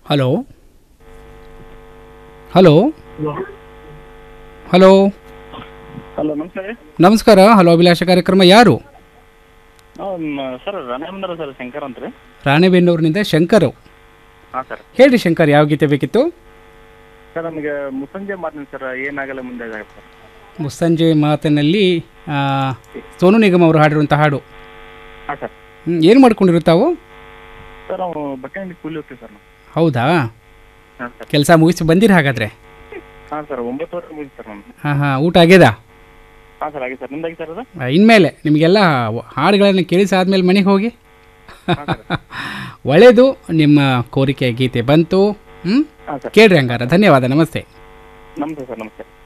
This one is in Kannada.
ಹಲೋ ಹಲೋ ಹಲೋ ಹಲೋ ನಮಸ್ಕಾರ ನಮಸ್ಕಾರ ಹಲೋ ಅಭಿಲಾಷ ಕಾರ್ಯಕ್ರಮ ಯಾರು ಸರ್ ರಾಣೇಂದ್ರ ಸರ್ ಶಂಕರ್ ಅಂತ ರೀ ರಾಣೆಬೆನ್ನೂರಿನಿಂದ ಶಂಕರು ಹಾಂ ಸರ್ ಹೇಳ್ರಿ ಶಂಕರ್ ಯಾವ ಗೀತೆ ಬೇಕಿತ್ತು ಸರ್ ನಮಗೆ ಮುಸ್ಸಂಜೆ ಮಾಡ್ತೀನಿ ಸರ್ ಏನಾಗಲ್ಲ ಮುಂದೆ ಇದಾಗುತ್ತೆ ಸರ್ ಮುಸ್ಸಂಜೆ ಮಾತಿನಲ್ಲಿ ಆ, ಸೋನು ನಿಗಮ್ ಅವರು ಹಾಡಿರುವಂಥ ಹಾಡು ಹಾಂ ಸರ್ ಏನು ಮಾಡ್ಕೊಂಡಿರುತ್ತಾವು ಸರ್ ನಾವು ಬಟ್ಟೆ ಅಂಗಡಿ ಕೂಲಿ ಹೋಗ್ತೀವಿ ಸರ್ ನಾವು ಹೌದಾ ಹಾಂ ಸರ್ ಕೆಲಸ ಮುಗಿಸಿ ಬಂದಿರ ಹಾಗಾದ್ರೆ ಹಾಂ ಸರ್ ಒಂಬತ್ತುವರೆ ಮುಗಿತು ಸರ್ ನಮ್ದು ಹಾಂ ಹಾಂ ಊಟ ಆಗ್ಯದ ಹಾಂ ಸರ್ ಆಗಿದೆ ಸರ್ ನಿಮ್ದಾಗಿ ಸರ್ ಅದು ಆ, ಇನ್ಮೇಲೆ ನಿಮಗೆಲ್ಲ ಹಾಡುಗಳನ್ನು ಕೇಳಿಸಾದ್ಮೇಲೆ ಮನೆಗೆ ಹೋಗಿ ಹಾಂ ಸರ್ ಒಳ್ಳೆಯದು ನಿಮ್ಮ ಕೋರಿಕೆ ಗೀತೆ ಬಂತು ಹ್ಞೂ ಹಾಂ ಸರ್ ಕೇಳ್ರಿ ಹಂಗಾರ ಧನ್ಯವಾದ ನಮಸ್ತೆ ನಮಸ್ತೆ ಸರ್ ನಮಸ್ತೆ